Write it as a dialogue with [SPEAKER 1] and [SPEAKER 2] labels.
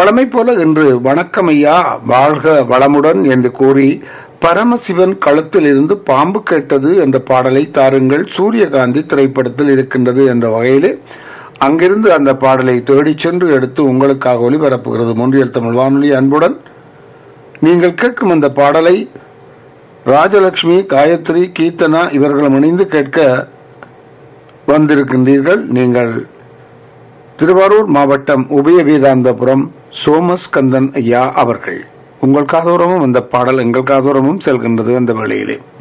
[SPEAKER 1] பழமை போல இன்று வணக்கம் ஐயா வாழ்க வளமுடன் என்று கூறி பரமசிவன் களத்தில் இருந்து பாம்பு கேட்டது என்ற பாடலை தாருங்கள் சூரியகாந்தி திரைப்படத்தில் இருக்கின்றது என்ற வகையிலே அங்கிருந்து அந்த பாடலை தேடிச் சென்று எடுத்து உங்களுக்காக ஒளிபரப்புகிறது முன்றியல் தமிழ் வானொலி அன்புடன் நீங்கள் கேட்கும் அந்த பாடலை ராஜலட்சுமி காயத்ரி கீர்த்தனா இவர்களும் இணைந்து கேட்க வந்திருக்கின்றீர்கள் நீங்கள் திருவாரூர் மாவட்டம் உபய வேதாந்தபுரம் சோமஸ்கந்தன் ஐயா அவர்கள் உங்கள் காதோரமும் அந்த பாடல் எங்கள் காதோரமும் செல்கின்றது அந்த வேளையிலே